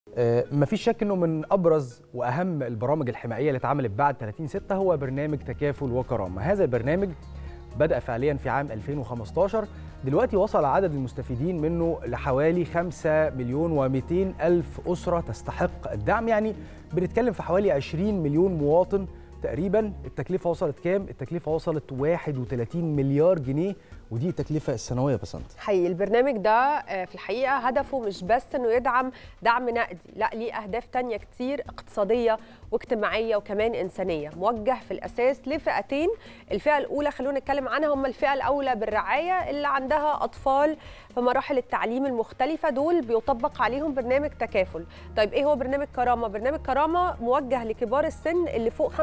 آه، مفيش شك انه من ابرز واهم البرامج الحمائيه اللي اتعملت بعد 30 6 هو برنامج تكافل وكرامه هذا البرنامج بدا فعليا في عام 2015 دلوقتي وصل عدد المستفيدين منه لحوالي 5 مليون و200 الف اسره تستحق الدعم يعني بنتكلم في حوالي 20 مليون مواطن تقريبا التكلفه وصلت كام التكلفه وصلت 31 مليار جنيه ودي التكلفه السنويه بسنت حقيقي البرنامج ده آه، في الحقيقه هدفه مش بس انه يدعم دعم نقدي لا ليه اهداف تانية كتير اقتصاديه واجتماعيه وكمان انسانيه موجه في الاساس لفئتين الفئه الاولى خلونا نتكلم عنها هم الفئه الاولى بالرعايه اللي عندها اطفال في مراحل التعليم المختلفه دول بيطبق عليهم برنامج تكافل طيب ايه هو برنامج كرامه برنامج كرامه موجه لكبار السن اللي فوق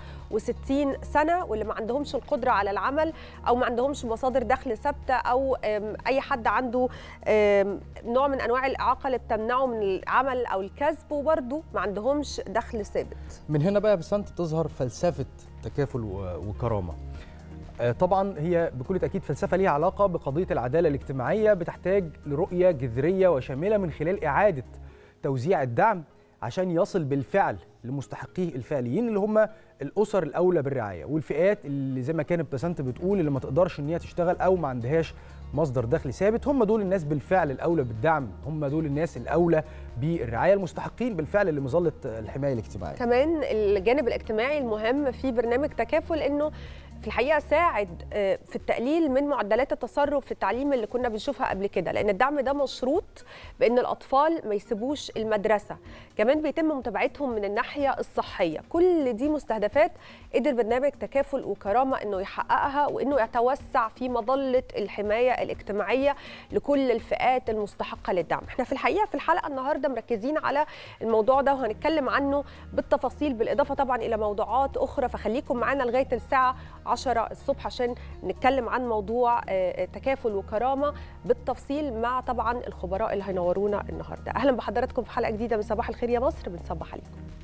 65 سنه واللي ما عندهمش القدره على العمل او ما عندهمش مصادر دخل ثابته او آم، اي حد عنده آم، نوع من انواع الاعاقه اللي بتمنعه من العمل او الكسب وبرده ما عندهمش دخل ثابت من هنا بقى بسنت تظهر فلسفه تكافل و- وكرامه آه، طبعا هي بكل تاكيد فلسفه ليها علاقه بقضيه العداله الاجتماعيه بتحتاج لرؤيه جذريه وشامله من خلال اعاده توزيع الدعم عشان يصل بالفعل لمستحقيه الفعليين اللي هم الاسر الاولى بالرعايه والفئات اللي زي ما كانت بسنت بتقول اللي ما تقدرش ان هي تشتغل او ما عندهاش مصدر دخل ثابت هم دول الناس بالفعل الاولى بالدعم هم دول الناس الاولى بالرعايه المستحقين بالفعل لمظله الحمايه الاجتماعيه كمان الجانب الاجتماعي المهم في برنامج تكافل انه في الحقيقه ساعد آه، في التقليل من معدلات التصرف في التعليم اللي كنا بنشوفها قبل كده لان الدعم ده مشروط بان الاطفال ما يسيبوش المدرسه كمان بيتم متابعتهم من الناحيه الصحيه كل دي مستهدفات قدر برنامج تكافل وكرامه انه يحققها وانه يتوسع في مظله الحمايه الاجتماعيه لكل الفئات المستحقه للدعم احنا في الحقيقه في الحلقه النهارده مركزين على الموضوع ده وهنتكلم عنه بالتفاصيل بالاضافه طبعا الى موضوعات اخرى فخليكم معانا لغايه الساعه 10 الصبح عشان نتكلم عن موضوع آه، تكافل وكرامه بالتفصيل مع طبعا الخبراء اللي هينورونا النهارده اهلا بحضراتكم في حلقه جديده من صباح الخير يا مصر بنصبح عليكم